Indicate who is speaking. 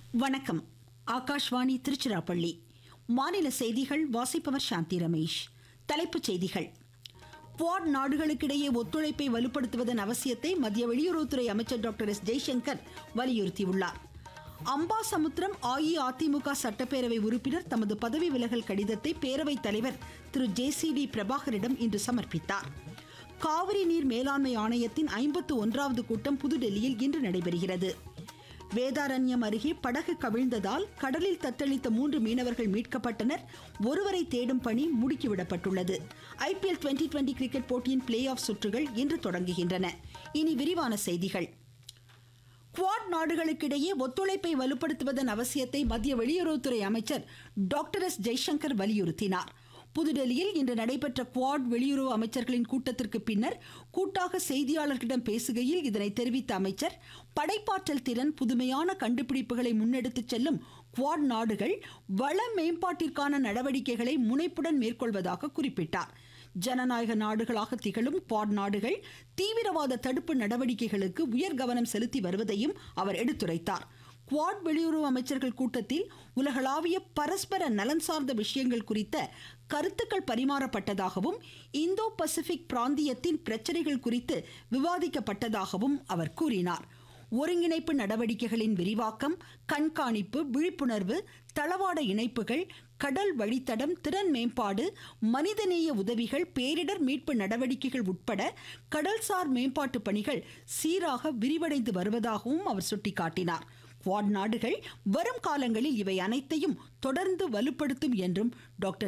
Speaker 1: வணக்கம் ஆகாஷ்வாணி திருச்சிராப்பள்ளி மாநில செய்திகள் வாசிப்பவர் சாந்தி ரமேஷ் தலைப்புச் செய்திகள் குவாட் நாடுகளுக்கிடையே ஒத்துழைப்பை வலுப்படுத்துவதன் அவசியத்தை மத்திய வெளியுறவுத்துறை அமைச்சர் டாக்டர் எஸ் ஜெய்சங்கர் வலியுறுத்தியுள்ளார் அம்பாசமுத்திரம் அஇஅதிமுக சட்டப்பேரவை உறுப்பினர் தமது பதவி விலகல் கடிதத்தை பேரவைத் தலைவர் திரு ஜே சி டி பிரபாகரிடம் இன்று சமர்ப்பித்தார் காவிரி நீர் மேலாண்மை ஆணையத்தின் ஐம்பத்து ஒன்றாவது கூட்டம் புதுடெல்லியில் இன்று நடைபெறுகிறது வேதாரண்யம் அருகே படகு கவிழ்ந்ததால் கடலில் தத்தளித்த மூன்று மீனவர்கள் மீட்கப்பட்டனர் ஒருவரை தேடும் பணி முடுக்கிவிடப்பட்டுள்ளது ஐபிஎல் டுவெண்டி டுவெண்டி கிரிக்கெட் போட்டியின் பிளே ஆஃப் சுற்றுகள் இன்று தொடங்குகின்றன இனி விரிவான செய்திகள் குவாட் நாடுகளுக்கிடையே ஒத்துழைப்பை வலுப்படுத்துவதன் அவசியத்தை மத்திய வெளியுறவுத்துறை அமைச்சர் டாக்டர் எஸ் ஜெய்சங்கர் வலியுறுத்தினார் புதுடெல்லியில் இன்று நடைபெற்ற குவாட் வெளியுறவு அமைச்சர்களின் கூட்டத்திற்கு பின்னர் கூட்டாக செய்தியாளர்களிடம் பேசுகையில் இதனை தெரிவித்த அமைச்சர் படைப்பாற்றல் திறன் புதுமையான கண்டுபிடிப்புகளை முன்னெடுத்துச் செல்லும் குவாட் நாடுகள் வள மேம்பாட்டிற்கான நடவடிக்கைகளை முனைப்புடன் மேற்கொள்வதாக குறிப்பிட்டார் ஜனநாயக நாடுகளாக திகழும் குவாட் நாடுகள் தீவிரவாத தடுப்பு நடவடிக்கைகளுக்கு உயர் கவனம் செலுத்தி வருவதையும் அவர் எடுத்துரைத்தார் குவாட் வெளியுறவு அமைச்சர்கள் கூட்டத்தில் உலகளாவிய பரஸ்பர நலன் சார்ந்த விஷயங்கள் குறித்த கருத்துக்கள் பரிமாறப்பட்டதாகவும் இந்தோ பசிபிக் பிராந்தியத்தின் பிரச்சனைகள் குறித்து விவாதிக்கப்பட்டதாகவும் அவர் கூறினார் ஒருங்கிணைப்பு நடவடிக்கைகளின் விரிவாக்கம் கண்காணிப்பு விழிப்புணர்வு தளவாட இணைப்புகள் கடல் வழித்தடம் திறன் மேம்பாடு மனிதநேய உதவிகள் பேரிடர் மீட்பு நடவடிக்கைகள் உட்பட கடல்சார் மேம்பாட்டு பணிகள் சீராக விரிவடைந்து வருவதாகவும் அவர் சுட்டிக்காட்டினார் குவாட் நாடுகள் வரும் காலங்களில் இவை அனைத்தையும் தொடர்ந்து வலுப்படுத்தும் என்றும் டாக்டர்